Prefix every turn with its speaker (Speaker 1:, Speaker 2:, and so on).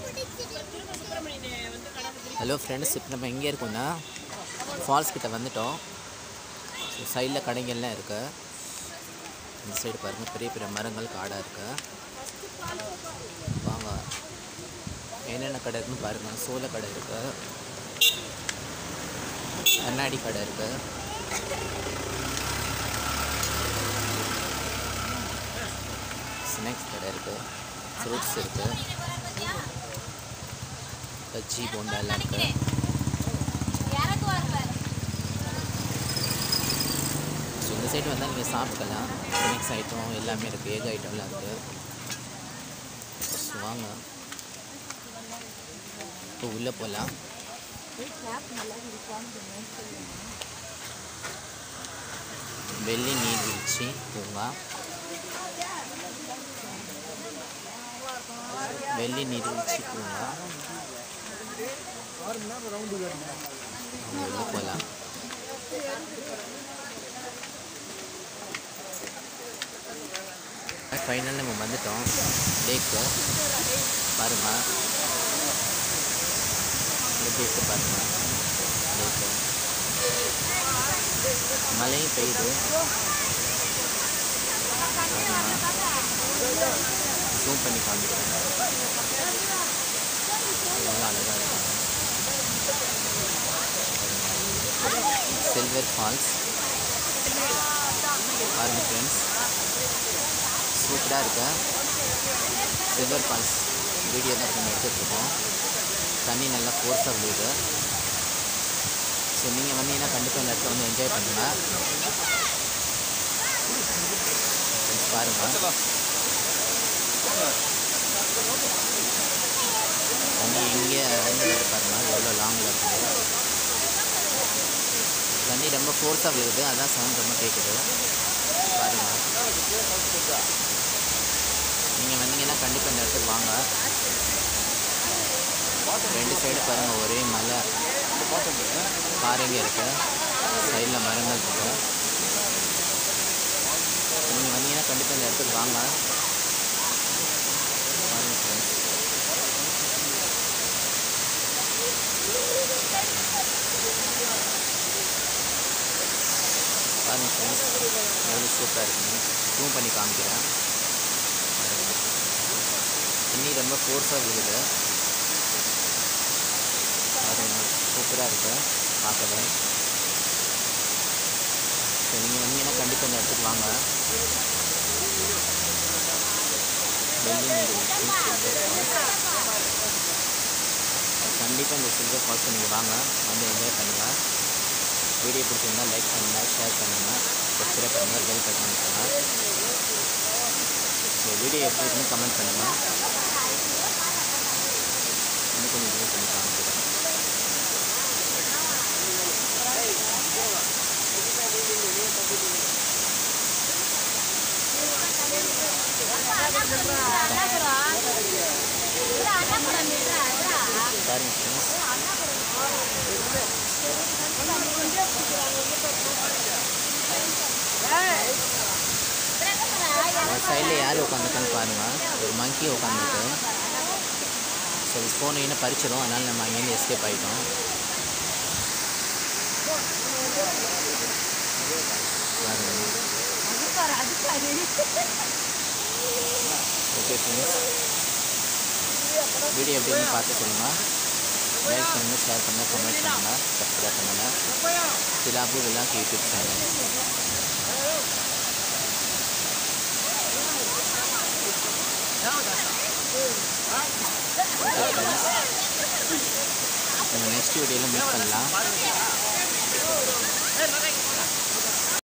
Speaker 1: Hello friends இப்போ நம்ம எங்கே இருக்கோம்னா ஃபால்ஸ் கிட்ட வந்துட்டோம் ஸோ சைடில் கடைகள்லாம் இருக்கு இந்த சைடு பாருங்கள் பெரிய பெரிய மரங்கள் காடாக இருக்கு வாங்க என்னென்ன கடை இருக்குன்னு பாருங்கள் சோள கடை இருக்கு கண்ணாடி கடை இருக்கு ஸ்நாக்ஸ் கடை இருக்கு ஃப்ரூட்ஸ் இருக்கு பஜ்ஜி போண்டா எல்லாம் இருக்கு ஸோ இந்த சைடு வந்தால் நீங்கள் சாப்பிட்டுக்கலாம் ஸ்நாக்ஸ் ஐட்டம் எல்லாமே இருக்குது ஏக ஐட்டம்லாம் இருக்குது ஸோ வாங்க இப்போ உள்ளே போகலாம் வெள்ளி நீர்வீழ்ச்சி பூங்கா வெள்ளி நீர்வீழ்ச்சி பூங்கா உள்ளே போகலாம் ஃபைனல் நம்ம வந்துட்டோம் லேக்கு பாருங்க எப்படி இருக்கு பாருங்க லேக்கு மழையும் பெய்யுது ஜூம் பண்ணி காமிக்கிறேன் எவ்வளோ அழகாக இருக்கும் சில்வர் ஃபால்ஸ் பாருங்க ஃப்ரெண்ட்ஸ் சூப்பராக இருக்கு சில்வர் ஃபால்ஸ் வீடியோ தான் நம்ம எடுத்துகிட்ருக்கோம் தண்ணி நல்லா ஃபோர்ஸாக விழுது ஸோ நீங்கள் வந்தீங்கன்னா கண்டிப்பாக இந்த இடத்துல வந்து என்ஜாய் பண்ணுங்கள் ஃப்ரெண்ட்ஸ் பாருங்கள் தண்ணி எங்கே இருந்து பாருங்கள் எவ்வளோ லாங்கில் இருக்குது தண்ணி ரொம்ப ஃபோர்ஸாக விழுகுது அதான் சவுண்ட் ரொம்ப கேட்குது பாருங்கள் நீங்கள் வந்தீங்கன்னா கண்டிப்பாக இந்த இடத்துக்கு வாங்க ரெண்டு சைடு பாருங்கள் ஒரே மலை பாறைங்க இருக்கு சைடில் மரங்கள் இருக்கு நீங்கள் வந்தீங்கன்னா கண்டிப்பாக இந்த இடத்துக்கு வாங்க பாருங்க ஃப்ரெண்ட்ஸ் பாருங்க ஃப்ரெண்ட்ஸ் எவ்வளோ சூப்பராக இருக்குங்க ஜூம் பண்ணி காமிக்கிறேன் பாருங்க. தண்ணி ரொம்ப ஃபோர்ஸாக விழுகுது பாருங்க சூப்பராக இருக்கு பார்க்கவே ஸோ நீங்கள் வந்தீங்கன்னா கண்டிப்பாக இந்த இடத்துக்கு வாங்க வெள்ளி நீர்வீழ்ச்சி சில்வர் ஃபால்ஸ் கண்டிப்பாக இந்த சில்வர் ஃபால்ஸை நீங்கள் வாங்க வந்து என்ஜாய் பண்ணுங்கள் வீடியோ பிடிச்சிருந்தா லைக் பண்ணுங்கள் ஷேர் பண்ணுங்கள் சப்ஸ்கிரைப் பண்ணுங்கள் பெல் பட்டன் பண்ணுங்கள் ஸோ வீடியோ எப்படி இருக்குன்னு கமெண்ட் பண்ணுங்கள் இன்னும் கொஞ்சம் ஜூம் பண்ணி காமிக்கிறேன் பாருங்க ஃப்ரெண்ட்ஸ் ஒரு சைடில் யார் உட்காந்துருக்கான்னு பாருங்கள் ஒரு மங்கி உட்காந்துருக்கு ஸோ இது ஃபோனை இன்னும் பறிச்சிடும் அதனால் நம்ம அங்கேருந்து எஸ்கேப் ஆகிட்டோம் ஓகே ஃப்ரெண்ட்ஸ் வீடியோ எப்படின்னு பார்த்து சொல்லுங்கள் லைக் பண்ணுங்கள் ஷேர் பண்ணுங்கள் கமெண்ட் பண்ணுங்கள் சப்ஸ்கிரைப் பண்ணுங்கள் சிலாபு vlog YouTube channel okay friends நம்ம நெக்ஸ்ட் வீடியோவில் மீட் பண்ணலாம்